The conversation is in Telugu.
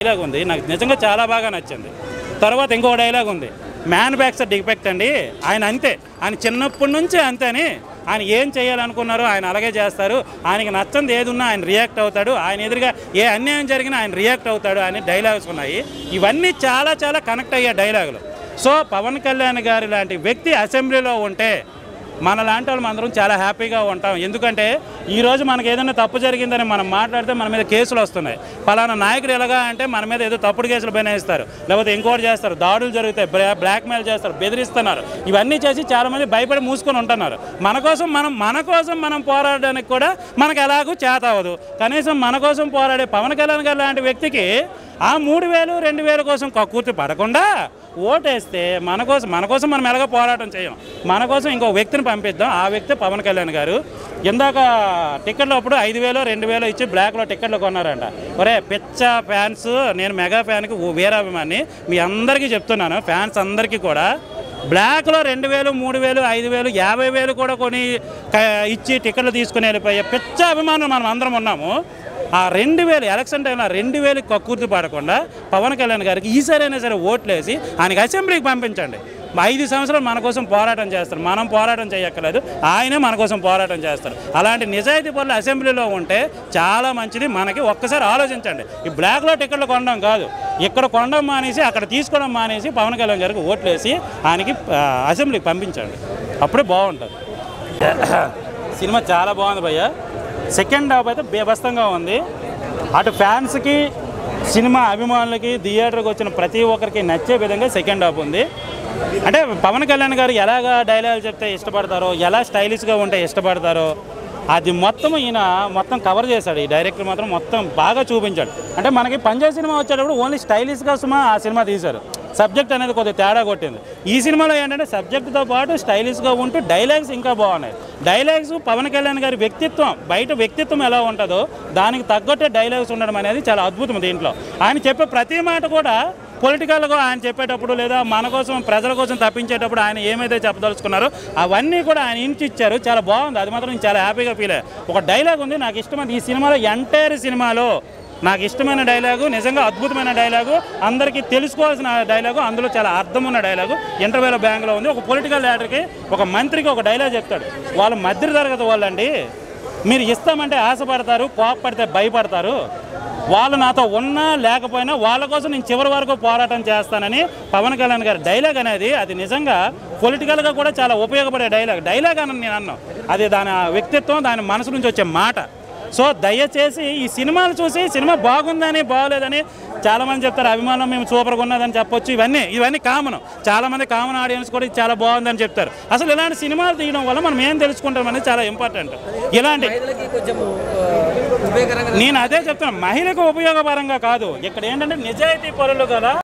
డైలాగ్ ఉంది నాకు నిజంగా చాలా బాగా నచ్చింది తర్వాత ఇంకో డైలాగ్ ఉంది మ్యానుఫ్యాక్చర్ డిఫెక్ట్ అండి ఆయన అంతే ఆయన చిన్నప్పటి నుంచి అంతే అని ఆయన ఏం చేయాలనుకున్నారో ఆయన అలాగే చేస్తారు ఆయనకి నచ్చంది ఏది ఉన్నా ఆయన రియాక్ట్ అవుతాడు ఆయన ఎదురుగా ఏ అన్యాయం జరిగినా ఆయన రియాక్ట్ అవుతాడు అని డైలాగ్స్ ఉన్నాయి ఇవన్నీ చాలా చాలా కనెక్ట్ అయ్యే డైలాగులు సో పవన్ కళ్యాణ్ గారి లాంటి వ్యక్తి అసెంబ్లీలో ఉంటే మన లాంటి వాళ్ళు అందరం చాలా హ్యాపీగా ఉంటాం ఎందుకంటే ఈరోజు మనకి ఏదైనా తప్పు జరిగిందని మనం మాట్లాడితే మన మీద కేసులు వస్తున్నాయి పలానా నాయకుడు ఎలాగా అంటే మన మీద ఏదో తప్పుడు కేసులు బనాయిస్తారు లేకపోతే ఇంకోటి చేస్తారు దాడులు జరుగుతాయి బ్లా- బ్లాక్మెయిల్ చేస్తారు బెదిరిస్తున్నారు ఇవన్నీ చేసి చాలామంది భయపడి మూసుకొని ఉంటున్నారు మన కోసం మనం మన కోసం మనం పోరాడడానికి కూడా మనకు ఎలాగూ చేత అవ్వదు కనీసం మన కోసం పోరాడే పవన్ కళ్యాణ్ గారు లాంటి వ్యక్తికి ఆ మూడు వేలు రెండు వేల కోసం కక్కుర్తి పడకుండా ఓటేస్తే మన కోసం మన కోసం మనం ఎలాగో పోరాటం చేయం మన కోసం ఇంకో వ్యక్తిని పంపిద్దాం ఆ వ్యక్తి పవన్ కళ్యాణ్ గారు ఇందాక టికెట్లు అప్పుడు ఐదు వేలు రెండు వేలు ఇచ్చి బ్లాక్లో టికెట్లు కొన్నారంట ఒరే పిచ్చ ఫ్యాన్స్ నేను మెగా ఫ్యాన్కి ఓ వీరాభిమాని మీ అందరికీ చెప్తున్నాను ఫ్యాన్స్ అందరికీ కూడా బ్లాక్లో రెండు వేలు మూడు వేలు ఐదు వేలు యాభై వేలు కూడా కొని క- ఇచ్చి టికెట్లు తీసుకుని వెళ్ళిపోయే పిచ్చ అభిమానులు మనం అందరం ఉన్నాము ఆ రెండు వేలు ఎలక్షన్ టైంలో రెండు వేలు కక్కుర్తి పడకుండా పవన్ కళ్యాణ్ గారికి ఈసారైనా సరే ఓట్లేసి ఆయనకి అసెంబ్లీకి పంపించండి ఐదు సంవత్సరాలు మన కోసం పోరాటం చేస్తారు మనం పోరాటం చేయక్కర్లేదు ఆయనే మన కోసం పోరాటం చేస్తారు అలాంటి నిజాయితీ పనులు అసెంబ్లీలో ఉంటే చాలా మంచిది మనకి ఒక్కసారి ఆలోచించండి ఈ బ్లాక్లో టికెట్లు కొనడం కాదు ఇక్కడ కొనడం మానేసి అక్కడ తీసుకోవడం మానేసి పవన్ కళ్యాణ్ గారికి ఓట్లేసి ఆయనకి ఆ, అసెంబ్లీకి పంపించండి అప్పుడే బాగుంటుంది సినిమా చాలా బాగుంది భయ్య సెకండ్ హాఫ్ అయితే బేబస్తంగా ఉంది అటు ఫ్యాన్స్కి సినిమా అభిమానులకి థియేటర్కి వచ్చిన ప్రతి ఒక్కరికి నచ్చే విధంగా సెకండ్ హాఫ్ ఉంది అంటే పవన్ కళ్యాణ్ గారు ఎలాగా డైలాగ్ చెప్తే ఇష్టపడతారో ఎలా స్టైలిష్గా ఉంటే ఇష్టపడతారో అది మొత్తం ఈయన మొత్తం కవర్ చేశాడు ఈ డైరెక్టర్ మాత్రం మొత్తం బాగా చూపించాడు అంటే మనకి పంజాబ్ సినిమా వచ్చేటప్పుడు ఓన్లీ స్టైలిష్గా సుమా ఆ సినిమా తీశారు సబ్జెక్ట్ అనేది కొద్దిగా తేడా కొట్టింది ఈ సినిమాలో ఏంటంటే సబ్జెక్ట్తో పాటు స్టైలిష్గా ఉంటూ డైలాగ్స్ ఇంకా బాగున్నాయి డైలాగ్స్ పవన్ కళ్యాణ్ గారి వ్యక్తిత్వం బయట వ్యక్తిత్వం ఎలా ఉంటుందో దానికి తగ్గట్టే డైలాగ్స్ ఉండడం అనేది చాలా అద్భుతం దీంట్లో ఆయన చెప్పే ప్రతి మాట కూడా పొలిటికల్గా ఆయన చెప్పేటప్పుడు లేదా మన కోసం ప్రజల కోసం తప్పించేటప్పుడు ఆయన ఏమైతే చెప్పదలుచుకున్నారో అవన్నీ కూడా ఆయన ఇంచి ఇచ్చారు చాలా బాగుంది అది మాత్రం నేను చాలా హ్యాపీగా ఫీల్ అయ్యా ఒక డైలాగ్ ఉంది నాకు ఇష్టమైంది ఈ సినిమాలో ఎంటైర్ సినిమాలో నాకు ఇష్టమైన డైలాగు నిజంగా అద్భుతమైన డైలాగు అందరికీ తెలుసుకోవాల్సిన డైలాగు అందులో చాలా అర్థం ఉన్న డైలాగు ఇంటర్వ్యూల బ్యాంక్లో ఉంది ఒక పొలిటికల్ లీడర్కి ఒక మంత్రికి ఒక డైలాగ్ చెప్తాడు వాళ్ళు మధ్య తరగతి వాళ్ళండి మీరు ఇస్తామంటే ఆశపడతారు కోపపడితే భయపడతారు వాళ్ళు నాతో ఉన్నా లేకపోయినా వాళ్ళ కోసం నేను చివరి వరకు పోరాటం చేస్తానని పవన్ కళ్యాణ్ గారి డైలాగ్ అనేది అది నిజంగా పొలిటికల్గా కూడా చాలా ఉపయోగపడే డైలాగ్ డైలాగ్ అని నేను అన్నాను అది దాని వ్యక్తిత్వం దాని మనసు నుంచి వచ్చే మాట సో దయచేసి ఈ సినిమాలు చూసి సినిమా బాగుందని బాగోలేదని చాలా మంది చెప్తారు అభిమానం మేము సూపర్గా ఉన్నదని చెప్పొచ్చు ఇవన్నీ ఇవన్నీ కామన్ చాలా మంది కామన్ ఆడియన్స్ కూడా ఇది చాలా బాగుందని చెప్తారు అసలు ఇలాంటి సినిమాలు తీయడం వల్ల మనం ఏం తెలుసుకుంటాం అనేది చాలా ఇంపార్టెంట్ ఇలాంటి మహిళలకి కొంచెం ఉపయోగకరంగా నేను అదే చెప్తాను మహిళకు ఉపయోగపరంగా కాదు ఇక్కడ ఏంటంటే నిజాయితీ పరులు గల